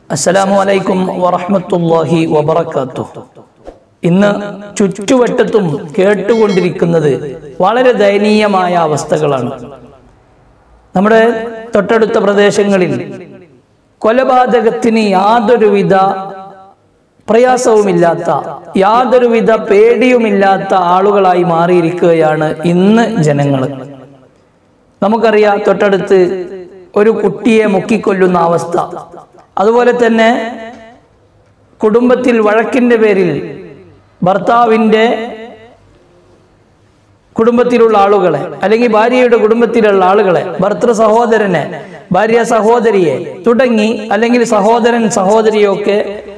അസ്സലാമു അലൈക്കും വറഹ്മത്തുള്ളാഹി വബറകാത്തു ഇന്ന് ചുറ്റുവട്ടത്തും കേട്ടുകൊണ്ടിരിക്കുന്നത് വളരെ ദയനീയമായ അവസ്ഥകളാണ് നമ്മുടെ തൊട്ടടുത്ത പ്രദേശങ്ങളിൽ കൊലപാതകത്തിന് യാതൊരുവിധ പ്രയാസവുമില്ലാത്ത യാതൊരുവിധ പേടിയുമില്ലാത്ത ആളുകളായി മാറിയിരിക്കുകയാണ് ഇന്ന് ജനങ്ങൾ നമുക്കറിയാം തൊട്ടടുത്ത് ഒരു കുട്ടിയെ മുക്കിക്കൊല്ലുന്ന അവസ്ഥ അതുപോലെ തന്നെ കുടുംബത്തിൽ വഴക്കിന്റെ പേരിൽ ഭർത്താവിൻ്റെ കുടുംബത്തിലുള്ള ആളുകളെ അല്ലെങ്കിൽ ഭാര്യയുടെ കുടുംബത്തിലുള്ള ആളുകളെ ഭർത്തൃ സഹോദരനെ ഭാര്യ സഹോദരിയെ തുടങ്ങി അല്ലെങ്കിൽ സഹോദരൻ സഹോദരിയൊക്കെ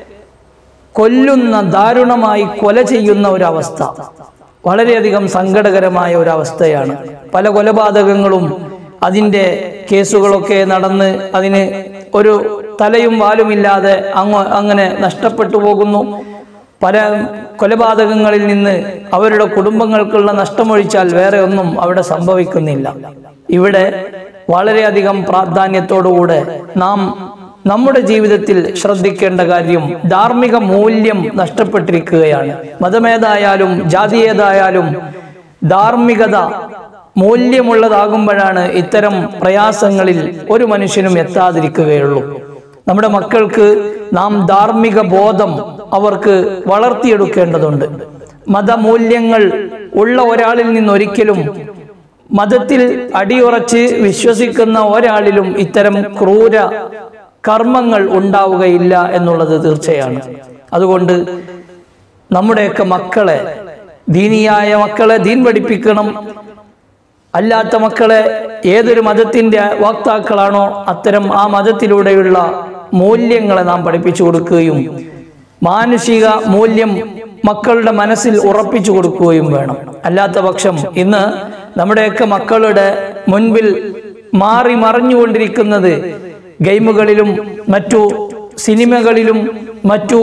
കൊല്ലുന്ന ദാരുണമായി കൊല ചെയ്യുന്ന ഒരവസ്ഥ വളരെയധികം സങ്കടകരമായ ഒരവസ്ഥയാണ് പല കൊലപാതകങ്ങളും അതിൻ്റെ കേസുകളൊക്കെ നടന്ന് അതിന് ഒരു തലയും വാലുമില്ലാതെ അങ്ങ് അങ്ങനെ നഷ്ടപ്പെട്ടു പോകുന്നു പല കൊലപാതകങ്ങളിൽ നിന്ന് അവരുടെ കുടുംബങ്ങൾക്കുള്ള നഷ്ടമൊഴിച്ചാൽ വേറെ ഒന്നും അവിടെ സംഭവിക്കുന്നില്ല ഇവിടെ വളരെയധികം പ്രാധാന്യത്തോടുകൂടെ നാം നമ്മുടെ ജീവിതത്തിൽ ശ്രദ്ധിക്കേണ്ട കാര്യം ധാർമ്മിക മൂല്യം നഷ്ടപ്പെട്ടിരിക്കുകയാണ് മതമേതായാലും ജാതിയേതായാലും ധാർമ്മികത മൂല്യമുള്ളതാകുമ്പോഴാണ് ഇത്തരം പ്രയാസങ്ങളിൽ ഒരു മനുഷ്യനും എത്താതിരിക്കുകയുള്ളൂ നമ്മുടെ മക്കൾക്ക് നാം ധാർമ്മിക ബോധം അവർക്ക് വളർത്തിയെടുക്കേണ്ടതുണ്ട് മതമൂല്യങ്ങൾ ഉള്ള ഒരാളിൽ നിന്നൊരിക്കലും മതത്തിൽ അടിയുറച്ച് വിശ്വസിക്കുന്ന ഒരാളിലും ഇത്തരം ക്രൂര കർമ്മങ്ങൾ ഉണ്ടാവുകയില്ല എന്നുള്ളത് തീർച്ചയാണ് അതുകൊണ്ട് നമ്മുടെയൊക്കെ മക്കളെ ദീനിയായ മക്കളെ ദീൻ പഠിപ്പിക്കണം അല്ലാത്ത മക്കളെ ഏതൊരു മതത്തിന്റെ വക്താക്കളാണോ അത്തരം ആ മതത്തിലൂടെയുള്ള മൂല്യങ്ങളെ നാം പഠിപ്പിച്ചു കൊടുക്കുകയും മാനുഷിക മൂല്യം മക്കളുടെ മനസ്സിൽ ഉറപ്പിച്ചു കൊടുക്കുകയും വേണം അല്ലാത്ത പക്ഷം ഇന്ന് നമ്മുടെയൊക്കെ മക്കളുടെ മുൻപിൽ മാറി മറഞ്ഞുകൊണ്ടിരിക്കുന്നത് ഗെയിമുകളിലും മറ്റു സിനിമകളിലും മറ്റു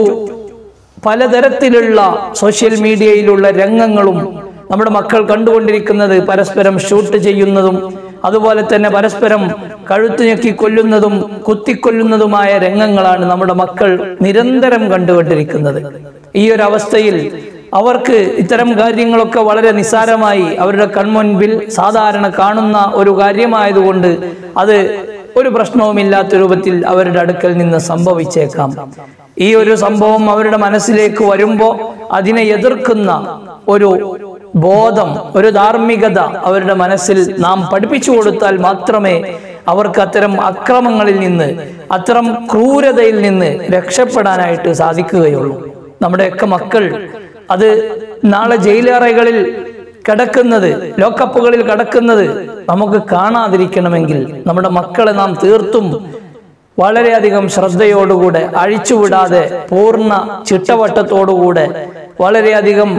പലതരത്തിലുള്ള സോഷ്യൽ മീഡിയയിലുള്ള രംഗങ്ങളും നമ്മുടെ മക്കൾ കണ്ടുകൊണ്ടിരിക്കുന്നത് പരസ്പരം ഷൂട്ട് ചെയ്യുന്നതും അതുപോലെ തന്നെ പരസ്പരം കഴുത്തു ഞെക്കി കൊല്ലുന്നതും കുത്തിക്കൊല്ലുന്നതുമായ രംഗങ്ങളാണ് നമ്മുടെ മക്കൾ നിരന്തരം കണ്ടുകൊണ്ടിരിക്കുന്നത് ഈ ഒരു അവസ്ഥയിൽ അവർക്ക് ഇത്തരം കാര്യങ്ങളൊക്കെ വളരെ നിസ്സാരമായി അവരുടെ കൺമുൻപിൽ സാധാരണ കാണുന്ന ഒരു കാര്യമായതുകൊണ്ട് അത് ഒരു പ്രശ്നവുമില്ലാത്ത രൂപത്തിൽ അവരുടെ അടുക്കൽ നിന്ന് സംഭവിച്ചേക്കാം ഈ ഒരു സംഭവം അവരുടെ മനസ്സിലേക്ക് വരുമ്പോൾ അതിനെ എതിർക്കുന്ന ഒരു ബോധം ഒരു ധാർമ്മികത അവരുടെ മനസ്സിൽ നാം പഠിപ്പിച്ചു കൊടുത്താൽ മാത്രമേ അവർക്ക് അത്തരം അക്രമങ്ങളിൽ നിന്ന് അത്തരം ക്രൂരതയിൽ നിന്ന് രക്ഷപ്പെടാനായിട്ട് സാധിക്കുകയുള്ളൂ നമ്മുടെയൊക്കെ മക്കൾ അത് നാളെ ജയിലറകളിൽ കിടക്കുന്നത് ലോക്കപ്പുകളിൽ കിടക്കുന്നത് നമുക്ക് കാണാതിരിക്കണമെങ്കിൽ നമ്മുടെ മക്കളെ നാം തീർത്തും വളരെയധികം ശ്രദ്ധയോടുകൂടെ അഴിച്ചുവിടാതെ പൂർണ്ണ ചിട്ടവട്ടത്തോടുകൂടെ വളരെയധികം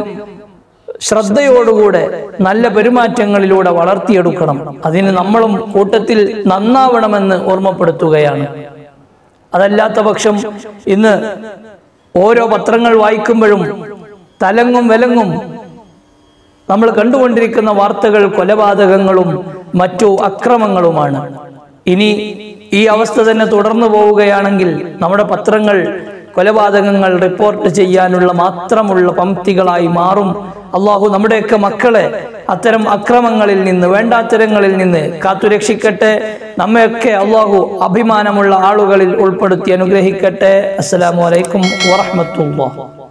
ശ്രദ്ധയോടുകൂടെ നല്ല പെരുമാറ്റങ്ങളിലൂടെ വളർത്തിയെടുക്കണം അതിന് നമ്മളും കൂട്ടത്തിൽ നന്നാവണമെന്ന് ഓർമ്മപ്പെടുത്തുകയാണ് അതല്ലാത്ത പക്ഷം ഇന്ന് ഓരോ പത്രങ്ങൾ വായിക്കുമ്പോഴും തലങ്ങും വിലങ്ങും നമ്മൾ കണ്ടുകൊണ്ടിരിക്കുന്ന വാർത്തകൾ കൊലപാതകങ്ങളും മറ്റു അക്രമങ്ങളുമാണ് ഇനി ഈ അവസ്ഥ തന്നെ തുടർന്നു പോവുകയാണെങ്കിൽ നമ്മുടെ പത്രങ്ങൾ കൊലപാതകങ്ങൾ റിപ്പോർട്ട് ചെയ്യാനുള്ള മാത്രമുള്ള പംക്തികളായി മാറും അള്ളാഹു നമ്മുടെയൊക്കെ മക്കളെ അത്തരം അക്രമങ്ങളിൽ നിന്ന് വേണ്ടാത്തരങ്ങളിൽ നിന്ന് കാത്തുരക്ഷിക്കട്ടെ നമ്മയൊക്കെ അള്ളാഹു അഭിമാനമുള്ള ആളുകളിൽ ഉൾപ്പെടുത്തി അനുഗ്രഹിക്കട്ടെ അസ്സലാമു അലൈക്കും വറഹ്മത്തുള്ളാഹി